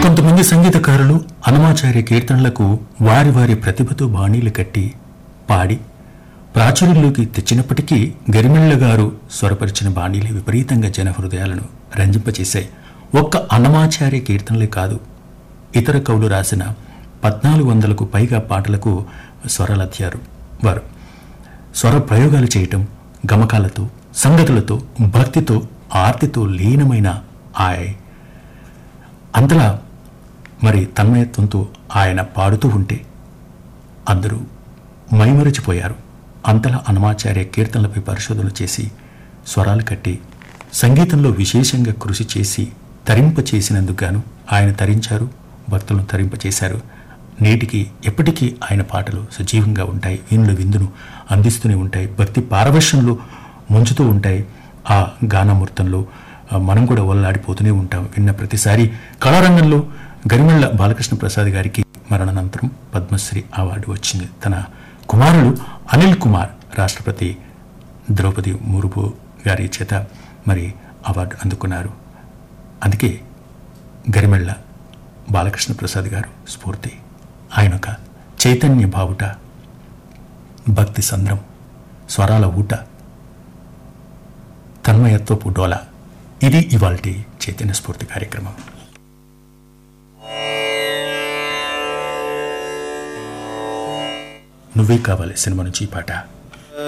కొంతమంది సంగీతకారులు అనమాచార్య కీర్తనలకు వారి వారి ప్రతిభతో బాణీలు కట్టి పాడి ప్రాచుర్యంలోకి తెచ్చినప్పటికీ గరిమెళ్ల గారు స్వరపరిచిన బాణీలే విపరీతంగా జన హృదయాలను రంజింపచేశాయి ఒక్క అన్నమాచార్య కీర్తనలే కాదు ఇతర కవులు రాసిన పద్నాలుగు వందలకు పైగా పాటలకు స్వరాలధ్యారు వారు స్వర ప్రయోగాలు చేయటం గమకాలతో సంగతులతో భక్తితో ఆర్తితో లీనమైన ఆయ అంతలా మరి తన్మయత్వంతో ఆయన పాడుతూ ఉంటే అందరూ మైమరచిపోయారు అంతలా అనమాచార్య కీర్తనలపై పరిశోధనలు చేసి స్వరాలు కట్టి సంగీతంలో విశేషంగా కృషి చేసి తరింప చేసినందుకు గాను ఆయన తరించారు భక్తులను తరింపచేశారు నేటికి ఎప్పటికీ ఆయన పాటలు సజీవంగా ఉంటాయి వీణుల విందును అందిస్తూనే ఉంటాయి భక్తి పారవశ్యంలో ముంచుతూ ఉంటాయి ఆ గానామృతంలో ఆ, మనం కూడా ఒల్లాడిపోతూనే ఉంటాం విన్న ప్రతిసారి కళారంగంలో గరిమెళ్ల బాలకృష్ణ ప్రసాద్ గారికి మరణానంతరం పద్మశ్రీ అవార్డు వచ్చింది తన కుమారుడు అనిల్ కుమార్ రాష్ట్రపతి ద్రౌపది ముర్ము గారి చేత మరి అవార్డు అందుకున్నారు అందుకే గరిమెళ్ళ బాలకృష్ణ ప్రసాద్ గారు స్ఫూర్తి ఆయన ఒక చైతన్య బావుట భక్తి సంద్రం స్వరాల ఊట తన్మయత్వపు డోల ఇది ఇవాల్టి చైతన్య స్ఫూర్తి కార్యక్రమం నువ్వే కావాలి సినిమా నుంచి ఈ పాట